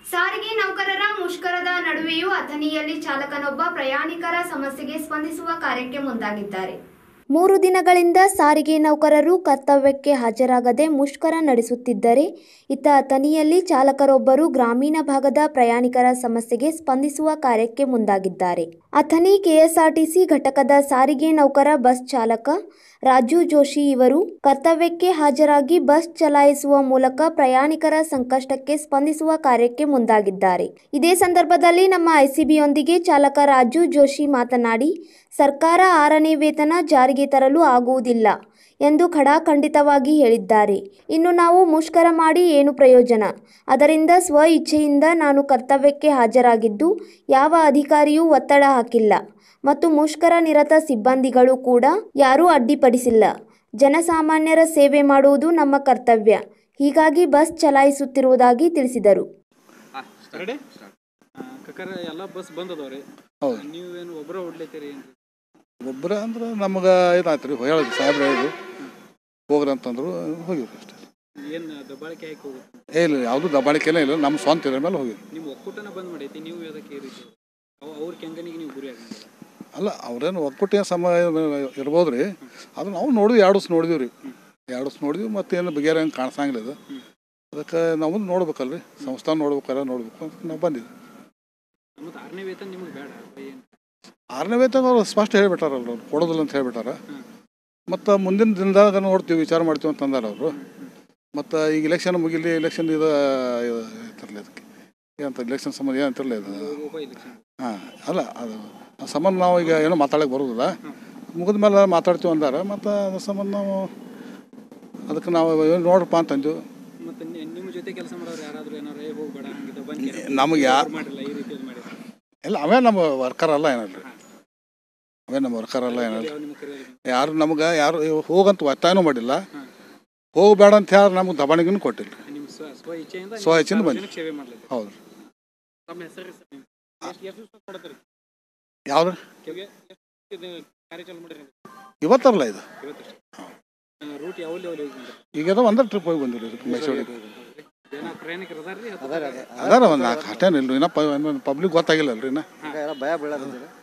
ಸಾರಿಗೆ ನೌಕರರ ಮುಷ್ಕರದ ನಡುವೆಯೂ ಅಥಣಿಯಲ್ಲಿ ಚಾಲಕನೊಬ್ಬ ಪ್ರಯಾಣಿಕರ ಸಮಸ್ಯೆಗೆ ಸ್ಪಂದಿಸುವ ಕಾರ್ಯಕ್ಕೆ ಮುಂದಾಗಿದ್ದಾರೆ ಮೂರು ದಿನಗಳಿಂದ ಸಾರಿಗೆ ನೌಕರರು ಕರ್ತವ್ಯಕ್ಕೆ ಹಾಜರಾಗದೆ ಮುಷ್ಕರ ನಡೆಸುತ್ತಿದ್ದರೆ ಇತ್ತ ಅಥಣಿಯಲ್ಲಿ ಚಾಲಕರೊಬ್ಬರು ಗ್ರಾಮೀಣ ಭಾಗದ ಪ್ರಯಾಣಿಕರ ಸಮಸ್ಯೆಗೆ ಸ್ಪಂದಿಸುವ ಕಾರ್ಯಕ್ಕೆ ಮುಂದಾಗಿದ್ದಾರೆ ಅಥಣಿ ಕೆಎಸ್ಆರ್ಟಿಸಿ ಘಟಕದ ಸಾರಿಗೆ ನೌಕರ ಬಸ್ ಚಾಲಕ ರಾಜು ಜೋಶಿ ಇವರು ಕರ್ತವ್ಯಕ್ಕೆ ಹಾಜರಾಗಿ ಬಸ್ ಚಲಾಯಿಸುವ ಮೂಲಕ ಪ್ರಯಾಣಿಕರ ಸಂಕಷ್ಟಕ್ಕೆ ಸ್ಪಂದಿಸುವ ಕಾರ್ಯಕ್ಕೆ ಮುಂದಾಗಿದ್ದಾರೆ ಇದೇ ಸಂದರ್ಭದಲ್ಲಿ ನಮ್ಮ ಐಸಿಬಿಯೊಂದಿಗೆ ಚಾಲಕ ರಾಜು ಜೋಶಿ ಮಾತನಾಡಿ ಸರ್ಕಾರ ಆರನೇ ವೇತನ ಜಾರಿಗೆ ತರಲು ಆಗುವುದಿಲ್ಲ ಎಂದು ಖಡಾಖಂಡಿತವಾಗಿ ಹೇಳಿದ್ದಾರೆ ಇನ್ನು ನಾವು ಮುಷ್ಕರ ಮಾಡಿ ಏನು ಪ್ರಯೋಜನ ಅದರಿಂದ ಸ್ವ ಇಚ್ಛೆಯಿಂದ ನಾನು ಕರ್ತವ್ಯಕ್ಕೆ ಹಾಜರಾಗಿದ್ದು ಯಾವ ಅಧಿಕಾರಿಯೂ ಒತ್ತಡ ಹಾಕಿಲ್ಲ ಮತ್ತು ಮುಷ್ಕರ ನಿರತ ಸಿಬ್ಬಂದಿಗಳು ಕೂಡ ಯಾರೂ ಅಡ್ಡಿಪಡಿಸಿಲ್ಲ ಜನಸಾಮಾನ್ಯರ ಸೇವೆ ಮಾಡುವುದು ನಮ್ಮ ಕರ್ತವ್ಯ ಹೀಗಾಗಿ ಬಸ್ ಚಲಾಯಿಸುತ್ತಿರುವುದಾಗಿ ತಿಳಿಸಿದರು ರೆಡಿ ಕಕ್ಕರ ಎಲ್ಲ ಬಸ್ ಬಂದ್ ಅದಾವ್ರಿ ಹೌದು ನೀವೇನು ಒಬ್ಬರ ಹೊಡ್ಲತ್ತೀರಿ ಏನ್ರಿ ಒಬ್ಬರ ಅಂದ್ರೆ ನಮ್ಗೆ ಇದಾಯ್ತು ರೀ ಹೇಳಿದ್ರು ಸಾಹೇಬ್ರು ಹೇಳಿದ್ರು ಹೋಗ್ರಿ ಅಂತಂದ್ರು ಹೋಗಿವ್ರಿ ಅಷ್ಟೇ ಏನ್ ದಬ್ಬಾಳಿಕೆ ಹಾಕಿ ಹೋಗುತ್ತೆ ಏ ಇಲ್ಲ ಯಾವುದು ದಬ್ಬಾಳಿಕೆನೇ ಇಲ್ಲ ನಮ್ಮ ಸ್ವಂತ ಇದ್ರ ಮೇಲೆ ಹೋಗಿವಿ ನಿಮ್ಮ ಒಕ್ಕೂಟನ ಬಂದ್ ಮಾಡೈತಿ ನೀವು ಅದಕ್ಕೆ ಈ ರೀತಿ ಅವ್ ಅವ್ರ ಕೆಂಗನಿಗೆ ನೀವು ಗುರಿ ಆಗಂಗಿಲ್ಲ ಅಲ್ಲ ಅವ್ರೇನು ಒಕ್ಕೂಟಿನ ಸಮ ಇರ್ಬೋದು ರೀ ಅದು ನಾವು ನೋಡಿದ್ವಿ ಎರಡು ದಿವ್ಸ ನೋಡಿದ್ವಿ ರೀ ಎರಡು ದಿವ್ಸ ನೋಡಿದ್ವಿ ಮತ್ತೇನು ಬಗೆಹರ ಹಂಗೆ ಕಾಣಿಸಂಗಿಲ್ಲ ಇದು ಅದಕ್ಕೆ ನಾವು ನೋಡ್ಬೇಕಲ್ರಿ ಸಂಸ್ಥಾನ ನೋಡ್ಬೇಕಲ್ಲ ನೋಡ್ಬೇಕು ಅಂತ ನಾವು ಬಂದಿದ್ವಿ ಮತ್ತೆ ಆರನೇ ವೇತನ ನಿಮಗೆ ಬೇಡ ಏನು ಆರನೇ ವೇತನ ಅವ್ರು ಸ್ಪಷ್ಟ ಹೇಳ್ಬಿಟ್ಟಾರಲ್ಲ ಅವ್ರು ಕೊಡೋದಿಲ್ಲ ಅಂತ ಹೇಳ್ಬಿಟ್ಟಾರ ಮತ್ತು ಮುಂದಿನ ದಿನದಾಗ ನೋಡ್ತೀವಿ ವಿಚಾರ ಮಾಡ್ತೀವಿ ಅಂತ ಅಂದಾರ ಅವರು ಮತ್ತು ಈಗ ಇಲೆಕ್ಷನ್ ಮುಗಿಲಿ ಇಲೆಕ್ಷನ್ ಇದು ಇದು ತರಲಿ ಅದಕ್ಕೆ ಏನಂತ ಇಲೆಕ್ಷನ್ ಸಂಬಂಧ ಏನಂತಿರಲಿ ಇದು ಒಬ್ಬ ಇಲೆಕ್ಷನ್ ಹಾಂ ಅಲ್ಲ ಅದು ಆ ಸಂಬಂಧ ನಾವು ಈಗ ಏನೋ ಮಾತಾಡಕ್ಕೆ ಬರೋದಿಲ್ಲ ಮುಗಿದ ಮೇಲೆ ಮಾತಾಡ್ತೀವಿ ಅಂದಾರ ಮತ್ತು ಅದ್ರ ಸಂಬಂಧ ನಾವು ಅದಕ್ಕೆ ನಾವು ಏನು ನೋಡ್ರಪ್ಪ ಅಂತಂದು ಮತ್ತೆ ನಿ- ನಿಮ್ಮ ಜೊತೆ ಕೆಲಸ ಮಾಡೋರು ಯಾರಾದ್ರೂ ಏನಾರು ಏ ಹೋಗ್ಬೇಡ ಹಂಗಿದ ಬಂದ್ ನಮಗೆ ಯಾ ಮಾಡಿಲ್ಲ ಈ ರೀತಿ ಮಾಡಿಲ್ಲ ಇಲ್ಲ ಅವೇ ನಮ್ಮ ವರ್ಕರ್ ಅಲ್ಲ ಏನಲ್ರಿ ಅವೇ ನಮ್ಮ ವರ್ಕರ್ ಅಲ್ಲ ಏನಲ್ಲ ಯಾವ ನಿಮ್ಮ ಕರೆಯೋದು ಯಾರು ನಮ್ಗೆ ಯಾರು ಹೋಗಂತ ಒತ್ತಾಯನೂ ಮಾಡಿಲ್ಲ ಹೋಗಬೇಡ ಅಂತ ಯಾರು ನಮ್ಗೆ ದಬಾಣಿಗೂ ಕೊಟ್ಟಿಲ್ಲ ನಿಮ್ಮ ಸ್ವ ಸ್ವ ಇಚ್ಛೆಯಿಂದ ಸ್ವ ಇಚ್ಛೆಯಿಂದ ಬಂದ್ವಿ. ಸಾರ್ವಜನಿಕ ಸೇವೆ ಮಾಡ್ಲಿಕ್ಕೆ ಹೌದು ತಮ್ಮ ಹೆಸರು ಸರ್ ನೀವು ಎಷ್ಟು ಎಷ್ಟು ದಿವಸ ಕೊಡ್ತೀರಿ ಯಾವ್ದು ಕೆಗೆ ಎಷ್ಟು ಇದು ಕಾರ್ಯ ಚಾಲು ಮಾಡಿರಿ ಇವತ್ತರಲ್ಲ ಇದು ಇವತ್ತಷ್ಟೇ ರೂಟ್ ಯಾವಲ್ಲಿ ಯಾವಲ್ಲಿ ಹೋಗಿ ಬಂದ್ರಿ ಈಗೇನೋ ಒಂದೇ ಟ್ರಿಪ್ ಹೋಗಿ ಬಂದಿರಿ ಮೈಸೂರಿಗೆ ಏನೋ ಪ್ರಯಾಣಿಕರು ಅದಾರ್ರಿ ಅದಾರ ಒಂದು ನಾಲ್ಕು ಅಷ್ಟೇನಿಲ್ಲ ಇನ್ನೂ ಪಬ್ಲಿಕ್ ಗೊತ್ತಾಗಿಲ್ಲ ಅಲ್ರಿ ಇನ್ನ ಈಗ ಎಲ್ಲ ಭಯ ಬೀಳತ್ತಿದ್ದೀರಿ